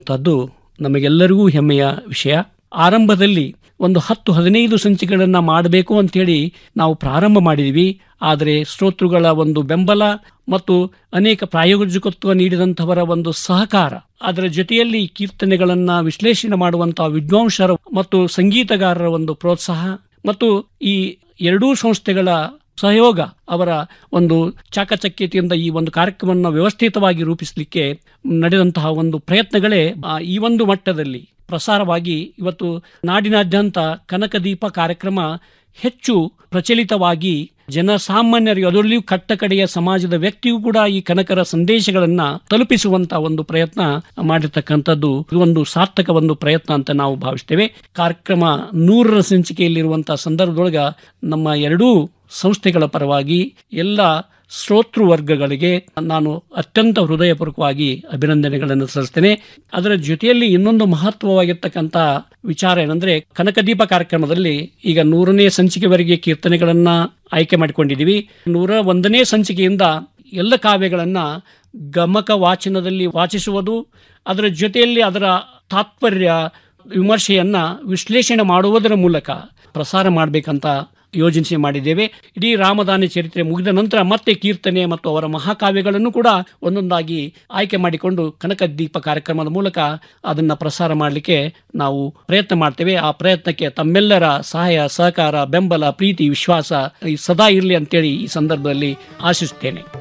ಅದು ನಮಗೆಲ್ಲರಿಗೂ ಹೆಮ್ಮೆಯ ವಿಷಯ ಆರಂಭದಲ್ಲಿ ಒಂದು ಹತ್ತು ಹದಿನೈದು ಸಂಚಿಕೆಗಳನ್ನು ಮಾಡಬೇಕು ಅಂತೇಳಿ ನಾವು ಪ್ರಾರಂಭ ಮಾಡಿದ್ವಿ ಆದರೆ ಶ್ರೋತೃಗಳ ಒಂದು ಬೆಂಬಲ ಮತ್ತು ಅನೇಕ ಪ್ರಾಯೋಜಕತ್ವ ನೀಡಿದಂಥವರ ಒಂದು ಸಹಕಾರ ಅದರ ಜೊತೆಯಲ್ಲಿ ಕೀರ್ತನೆಗಳನ್ನ ವಿಶ್ಲೇಷಣೆ ಮಾಡುವಂತಹ ವಿದ್ವಾಂಸರ ಮತ್ತು ಸಂಗೀತಗಾರರ ಒಂದು ಪ್ರೋತ್ಸಾಹ ಮತ್ತು ಈ ಎರಡೂ ಸಂಸ್ಥೆಗಳ ಸಹಯೋಗ ಅವರ ಒಂದು ಚಾಕಚಕ್ಯತೆಯಿಂದ ಈ ಒಂದು ಕಾರ್ಯಕ್ರಮವನ್ನು ವ್ಯವಸ್ಥಿತವಾಗಿ ರೂಪಿಸಲಿಕ್ಕೆ ನಡೆದಂತಹ ಒಂದು ಪ್ರಯತ್ನಗಳೇ ಆ, ಈ ಒಂದು ಮಟ್ಟದಲ್ಲಿ ಪ್ರಸಾರವಾಗಿ ಇವತ್ತು ನಾಡಿನಾದ್ಯಂತ ಕನಕದೀಪ ಕಾರ್ಯಕ್ರಮ ಹೆಚ್ಚು ಪ್ರಚಲಿತವಾಗಿ ಜನಸಾಮಾನ್ಯರಿಗೆ ಅದರಲ್ಲಿಯೂ ಕಟ್ಟಕಡೆಯ ಸಮಾಜದ ವ್ಯಕ್ತಿಯೂ ಕೂಡ ಈ ಕನಕರ ಸಂದೇಶಗಳನ್ನ ತಲುಪಿಸುವಂತ ಒಂದು ಪ್ರಯತ್ನ ಮಾಡಿರ್ತಕ್ಕಂಥದ್ದು ಇದು ಒಂದು ಸಾರ್ಥಕ ಒಂದು ಪ್ರಯತ್ನ ಅಂತ ನಾವು ಭಾವಿಸ್ತೇವೆ ಕಾರ್ಯಕ್ರಮ ನೂರರ ಸಂಚಿಕೆಯಲ್ಲಿರುವಂತಹ ಸಂದರ್ಭದೊಳಗ ನಮ್ಮ ಎರಡೂ ಸಂಸ್ಥೆಗಳ ಪರವಾಗಿ ಎಲ್ಲ ಶ್ರೋತೃ ವರ್ಗಗಳಿಗೆ ನಾನು ಅತ್ಯಂತ ಹೃದಯಪೂರ್ವಕವಾಗಿ ಅಭಿನಂದನೆಗಳನ್ನು ಸಲ್ಲಿಸ್ತೇನೆ ಅದರ ಜೊತೆಯಲ್ಲಿ ಇನ್ನೊಂದು ಮಹತ್ವವಾಗಿರ್ತಕ್ಕಂಥ ವಿಚಾರ ಏನಂದ್ರೆ ಕನಕದೀಪ ಕಾರ್ಯಕ್ರಮದಲ್ಲಿ ಈಗ ನೂರನೇ ಸಂಚಿಕೆವರೆಗೆ ಕೀರ್ತನೆಗಳನ್ನ ಆಯ್ಕೆ ಮಾಡಿಕೊಂಡಿದ್ದೀವಿ ನೂರ ಒಂದನೇ ಸಂಚಿಕೆಯಿಂದ ಎಲ್ಲ ಕಾವ್ಯಗಳನ್ನ ಗಮಕ ವಾಚನದಲ್ಲಿ ವಾಚಿಸುವುದು ಅದರ ಜೊತೆಯಲ್ಲಿ ಅದರ ತಾತ್ಪರ್ಯ ವಿಮರ್ಶೆಯನ್ನ ವಿಶ್ಲೇಷಣೆ ಮಾಡುವುದರ ಮೂಲಕ ಪ್ರಸಾರ ಮಾಡಬೇಕಂತ ಯೋಜನೆ ಮಾಡಿದ್ದೇವೆ ಇಡೀ ರಾಮದಾನಿ ಚರಿತ್ರೆ ಮುಗಿದ ನಂತರ ಮತ್ತೆ ಕೀರ್ತನೆ ಮತ್ತು ಅವರ ಮಹಾಕಾವ್ಯಗಳನ್ನು ಕೂಡ ಒಂದೊಂದಾಗಿ ಆಯ್ಕೆ ಮಾಡಿಕೊಂಡು ಕನಕ ದೀಪ ಕಾರ್ಯಕ್ರಮದ ಮೂಲಕ ಅದನ್ನ ಪ್ರಸಾರ ಮಾಡಲಿಕ್ಕೆ ನಾವು ಪ್ರಯತ್ನ ಮಾಡ್ತೇವೆ ಆ ಪ್ರಯತ್ನಕ್ಕೆ ತಮ್ಮೆಲ್ಲರ ಸಹಾಯ ಸಹಕಾರ ಬೆಂಬಲ ಪ್ರೀತಿ ವಿಶ್ವಾಸ ಈ ಸದಾ ಇರಲಿ ಅಂತೇಳಿ ಈ ಸಂದರ್ಭದಲ್ಲಿ ಆಶಿಸುತ್ತೇನೆ